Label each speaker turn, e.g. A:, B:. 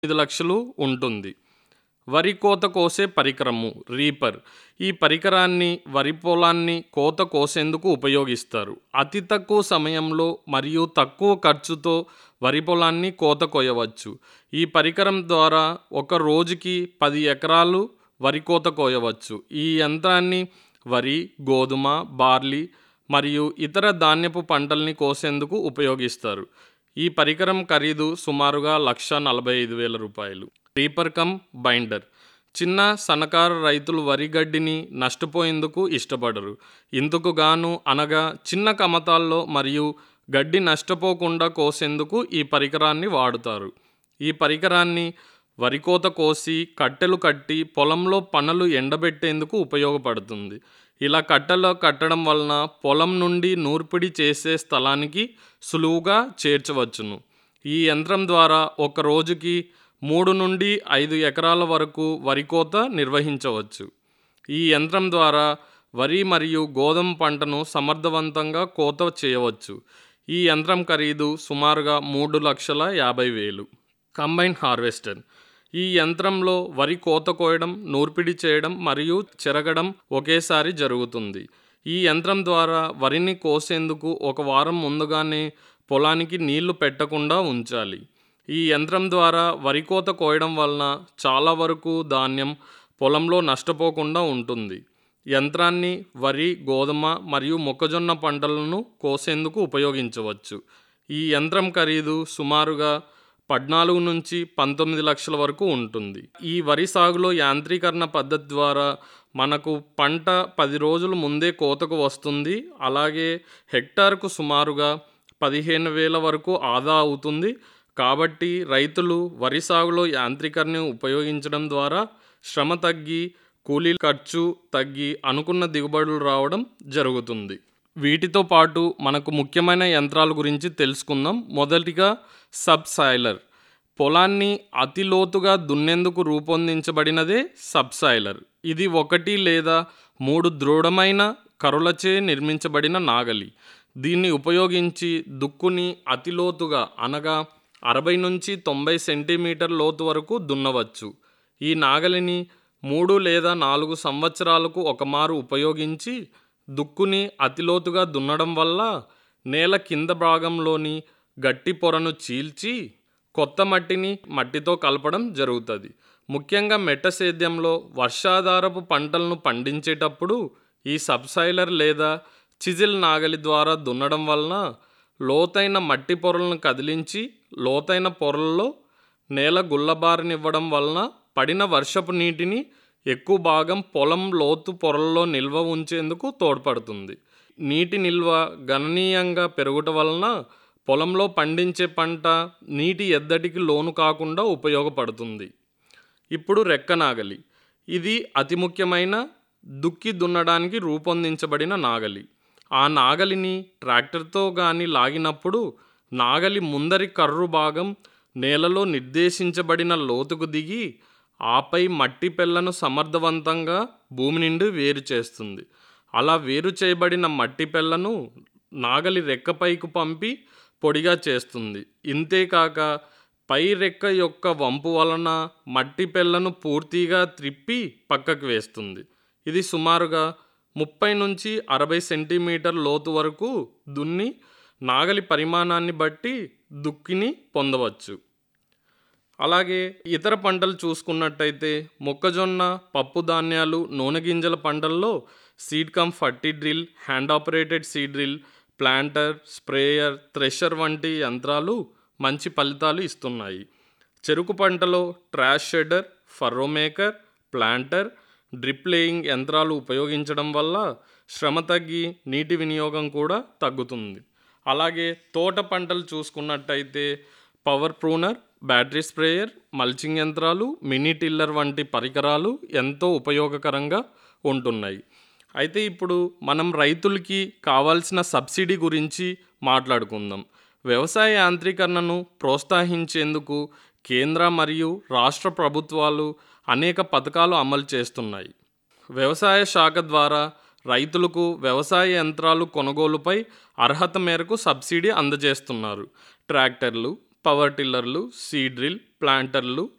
A: ఐదు లక్షలు ఉంటుంది వరి కోత కోసే పరికరము రీపర్ ఈ పరికరాన్ని వరి పొలాన్ని కోత కోసేందుకు ఉపయోగిస్తారు అతి తక్కువ సమయంలో మరియు తక్కువ ఖర్చుతో వరి పొలాన్ని కోత కోయవచ్చు ఈ పరికరం ద్వారా ఒక రోజుకి పది ఎకరాలు వరి కోత కోయవచ్చు ఈ యంత్రాన్ని వరి గోధుమ బార్లీ మరియు ఇతర ధాన్యపు పంటల్ని కోసేందుకు ఉపయోగిస్తారు ఈ పరికరం ఖరీదు సుమారుగా లక్ష నలభై ఐదు వేల రూపాయలు రీపర్ కమ్ బైండర్ చిన్న సన్నకారు రైతులు వరి గడ్డిని నష్టపోయేందుకు ఇష్టపడరు ఇందుకు గాను అనగా చిన్న కమతాల్లో మరియు గడ్డి నష్టపోకుండా కోసేందుకు ఈ పరికరాన్ని వాడుతారు ఈ పరికరాన్ని వరి కోత కోసి కట్టెలు కట్టి పొలంలో పనులు ఎండబెట్టేందుకు ఉపయోగపడుతుంది ఇలా కట్టెలు కట్టడం వలన పొలం నుండి నూర్పిడి చేసే స్థలానికి సులువుగా చేర్చవచ్చును ఈ యంత్రం ద్వారా ఒక రోజుకి మూడు నుండి ఐదు ఎకరాల వరకు వరి కోత నిర్వహించవచ్చు ఈ యంత్రం ద్వారా వరి మరియు గోధుమ పంటను సమర్థవంతంగా కోత చేయవచ్చు ఈ యంత్రం ఖరీదు సుమారుగా మూడు లక్షల యాభై వేలు కంబైన్ హార్వెస్టర్ ఈ యంత్రంలో వరి కోత కోయడం నూర్పిడి చేయడం మరియు చెరగడం ఒకేసారి జరుగుతుంది ఈ యంత్రం ద్వారా వరిని కోసేందుకు ఒక వారం ముందుగానే పొలానికి నీళ్లు పెట్టకుండా ఉంచాలి ఈ యంత్రం ద్వారా వరి కోత కోయడం వలన చాలా వరకు ధాన్యం పొలంలో నష్టపోకుండా ఉంటుంది యంత్రాన్ని వరి గోధుమ మరియు మొక్కజొన్న పంటలను కోసేందుకు ఉపయోగించవచ్చు ఈ యంత్రం ఖరీదు సుమారుగా పద్నాలుగు నుంచి పంతొమ్మిది లక్షల వరకు ఉంటుంది ఈ వరి సాగులో యాంత్రీకరణ పద్ధతి ద్వారా మనకు పంట పది రోజుల ముందే కోతకు వస్తుంది అలాగే హెక్టార్కు సుమారుగా పదిహేను వేల వరకు ఆదా అవుతుంది కాబట్టి రైతులు వరి సాగులో యాంత్రీకరణ ఉపయోగించడం ద్వారా శ్రమ తగ్గి కూలీ ఖర్చు తగ్గి అనుకున్న దిగుబడులు రావడం జరుగుతుంది వీటితో పాటు మనకు ముఖ్యమైన యంత్రాల గురించి తెలుసుకుందాం మొదటిగా సబ్సాయిలర్ పొలాన్ని అతి లోతుగా దున్నేందుకు రూపొందించబడినదే సబ్సాయిలర్ ఇది ఒకటి లేదా మూడు దృఢమైన కరులచే నిర్మించబడిన నాగలి దీన్ని ఉపయోగించి దుక్కుని అతి లోతుగా అనగా అరవై నుంచి తొంభై సెంటీమీటర్ లోతు వరకు దున్నవచ్చు ఈ నాగలిని మూడు లేదా నాలుగు సంవత్సరాలకు ఒకమారు ఉపయోగించి దుక్కుని అతిలోతుగా దున్నడం వల్ల నేల కింద భాగంలోని గట్టి పొరను చీల్చి కొత్త మట్టిని మట్టితో కలపడం జరుగుతుంది ముఖ్యంగా మెట్ట సేద్యంలో వర్షాధారపు పంటలను పండించేటప్పుడు ఈ సబ్సైలర్ లేదా చిజిల్ నాగలి ద్వారా దున్నడం వలన లోతైన మట్టి పొరలను కదిలించి లోతైన పొరల్లో నేల గుల్లబారనివ్వడం వలన పడిన వర్షపు నీటిని ఎక్కువ భాగం పొలం లోతు పొరల్లో నిల్వ ఉంచేందుకు తోడ్పడుతుంది నీటి నిల్వ గణనీయంగా పెరుగుట వలన పొలంలో పండించే పంట నీటి ఎద్దడికి లోను కాకుండా ఉపయోగపడుతుంది ఇప్పుడు రెక్క నాగలి ఇది అతి ముఖ్యమైన దుక్కి దున్నడానికి రూపొందించబడిన నాగలి ఆ నాగలిని ట్రాక్టర్తో కానీ లాగినప్పుడు నాగలి ముందరి కర్రు భాగం నేలలో నిర్దేశించబడిన లోతుకు దిగి ఆపై మట్టి పెళ్లను సమర్థవంతంగా భూమి నుండి వేరు చేస్తుంది అలా వేరు చేయబడిన మట్టి పెళ్లను నాగలి రెక్కపైకి పంపి పొడిగా చేస్తుంది ఇంతేకాక పై రెక్క యొక్క వంపు వలన మట్టి పెళ్లను పూర్తిగా త్రిప్పి పక్కకు వేస్తుంది ఇది సుమారుగా ముప్పై నుంచి అరవై సెంటీమీటర్ లోతు వరకు దున్ని నాగలి పరిమాణాన్ని బట్టి దుక్కిని పొందవచ్చు అలాగే ఇతర పంటలు చూసుకున్నట్టయితే మొక్కజొన్న పప్పు ధాన్యాలు నూనె గింజల పంటల్లో seed cum ferti drill hand operated seed drill planter sprayer thresher వంటి యంత్రాలు మంచి ఫలితాలు ఇస్తున్నాయి చెరుకు పంటలో trash shredder furrow maker planter drip laying యంత్రాలు ఉపయోగించడం వల్ల శ్రమ తగ్గి నీటి వినియోగం కూడా తగ్గుతుంది అలాగే తోట పంటలు చూసుకున్నట్టయితే power pruner battery sprayer mulching యంత్రాలు మినీ టిల్లర్ వంటి పరికరాలు ఎంతో ఉపయోగకరంగా ఉంటున్నాయి అయితే ఇప్పుడు మనం రైతులకి కావాల్సిన సబ్సిడీ గురించి మాట్లాడుకుందాం వ్యవసాయ యాంత్రీకరణను ప్రోత్సహించేందుకు కేంద్ర మరియు రాష్ట్ర ప్రభుత్వాలు అనేక పథకాలు అమలు చేస్తున్నాయి వ్యవసాయ శాఖ ద్వారా రైతులకు వ్యవసాయ యంత్రాలు కొనుగోలుపై అర్హత మేరకు సబ్సిడీ అందజేస్తున్నారు ట్రాక్టర్లు పవర్ టిల్లర్లు సీడ్రిల్ ప్లాంటర్లు